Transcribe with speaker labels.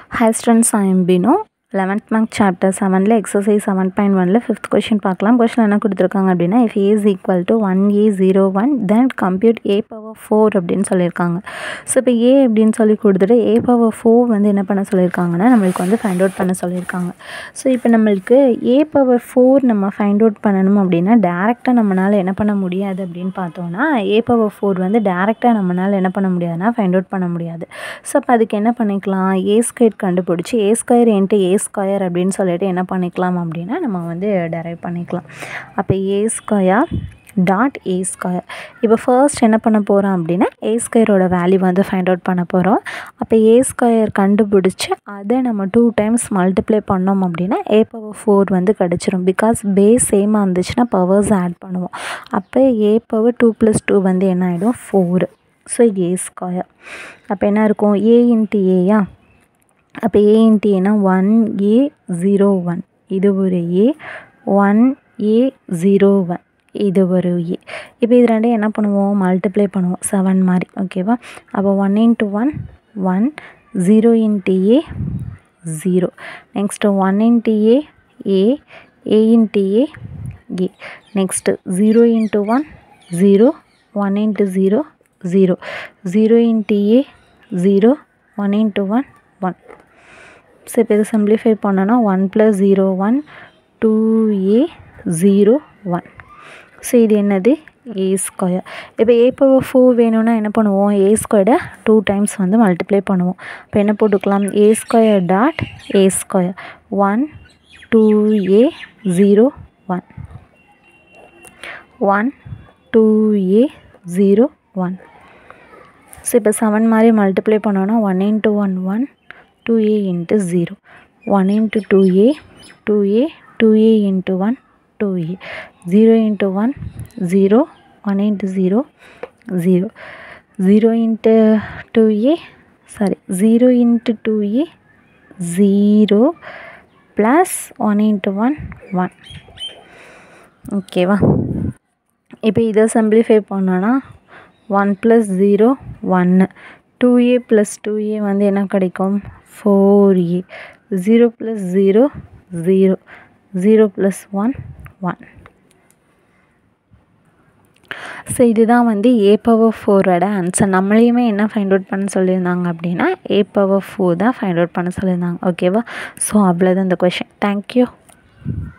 Speaker 1: Hi students, I am Bino. 11th mark chapter 7ல exercise 7.1ல fifth question பார்க்கலாம் question என்ன கொடுத்துருக்காங்க அப்படின்னா if A is equal to one A zero one then compute A power four அப்படின்னு சொல்லியிருக்காங்க so இப்போ ஏ அப்படின்னு சொல்லி கொடுத்துட்டு ஏ பவர் ஃபோர் வந்து என்ன பண்ண சொல்லியிருக்காங்கன்னா நம்மளுக்கு வந்து ஃபைண்ட் அவுட் பண்ண சொல்லியிருக்காங்க ஸோ இப்போ நம்மளுக்கு ஏ பவர் ஃபோர் நம்ம ஃபைண்ட் அவுட் பண்ணணும் அப்படின்னா டேரெக்டாக நம்மளால் என்ன பண்ண முடியாது அப்படின்னு பார்த்தோன்னா ஏ பவர் ஃபோர் வந்து டேரெக்டாக நம்மளால் என்ன பண்ண முடியாதுன்னா ஃபைண்ட் அவுட் பண்ண முடியாது ஸோ அப்போ அதுக்கு என்ன பண்ணிக்கலாம் ஏ ஸ்கொயர் கண்டுபிடிச்சி A square into A square அப்படின்னு சொல்லிட்டு என்ன பண்ணிக்கலாம் அப்படின்னா நம்ம வந்து டெரைவ் பண்ணிக்கலாம் அப்போ A square dot A square இப்போ ஃபர்ஸ்ட் என்ன பண்ண போகிறோம் அப்படின்னா ஏ ஸ்கொயரோட வேல்யூ வந்து ஃபைண்ட் அவுட் பண்ண போகிறோம் அப்போ ஏ ஸ்கொயர் கண்டுபிடிச்சி அதை நம்ம டூ டைம்ஸ் மல்டிப்ளை பண்ணோம் அப்படின்னா ஏ பவர் ஃபோர் வந்து கிடச்சிரும் பிகாஸ் பேஸ் சேமாக இருந்துச்சுன்னா பவர்ஸ் ஆட் பண்ணுவோம் அப்போ A power two plus two வந்து என்ன ஆகிடும் ஃபோரு ஸோ ஏ ஸ்கொயர் அப்போ என்ன இருக்கும் ஏ இன்ட்டு ஏயா அப்போ ஏ இன்ட்டு ஏனா ஒன் ஏ ஜீரோ ஒன் இது ஒரு A one A zero one இது ஒரு ஏ இப்போ இது ரெண்டையும் என்ன பண்ணுவோம் மல்டிப்ளை பண்ணுவோம் செவன் மாதிரி ஓகேவா அப்போ one into one one zero into A zero next one into A A A into A A next zero into one zero one into zero zero zero into A zero one into one one so இப்போ இது simplify பண்ணோன்னா one plus zero one two A zero one so இது என்னது ஏ square இப்போ ஏ power four வேணும்னா என்ன பண்ணுவோம் ஏ ஸ்கொயரை டூ டைம்ஸ் வந்து மல்டிப்ளை பண்ணுவோம் இப்போ என்ன போட்டுக்கலாம் A square dot A square one two A zero one one two A zero one so இப்போ செவன் மாதிரி மல்டிப்ளை பண்ணோன்னா one into one one two A into zero one into two A two A two A into one two A zero into one zero one into zero zero zero into two A sorry zero into two A zero plus one into one one ஓகேவா இப்போ இதை simplify பண்ணோன்னா one plus zero ஒன்று two A plus two A வந்து என்ன கிடைக்கும் four A zero plus zero zero zero plus one one so இதுதான் வந்து ஏ பவர் ஃபோரோட ஆன்சர் நம்மளையுமே என்ன ஃபைண்ட் அவுட் பண்ண சொல்லியிருந்தாங்க அப்படின்னா ஏ பவர் ஃபோர் தான் ஃபைண்ட் அவுட் பண்ண சொல்லியிருந்தாங்க ஓகேவா ஸோ அவ்வளோதான் இந்த கொஷின் தேங்க்யூ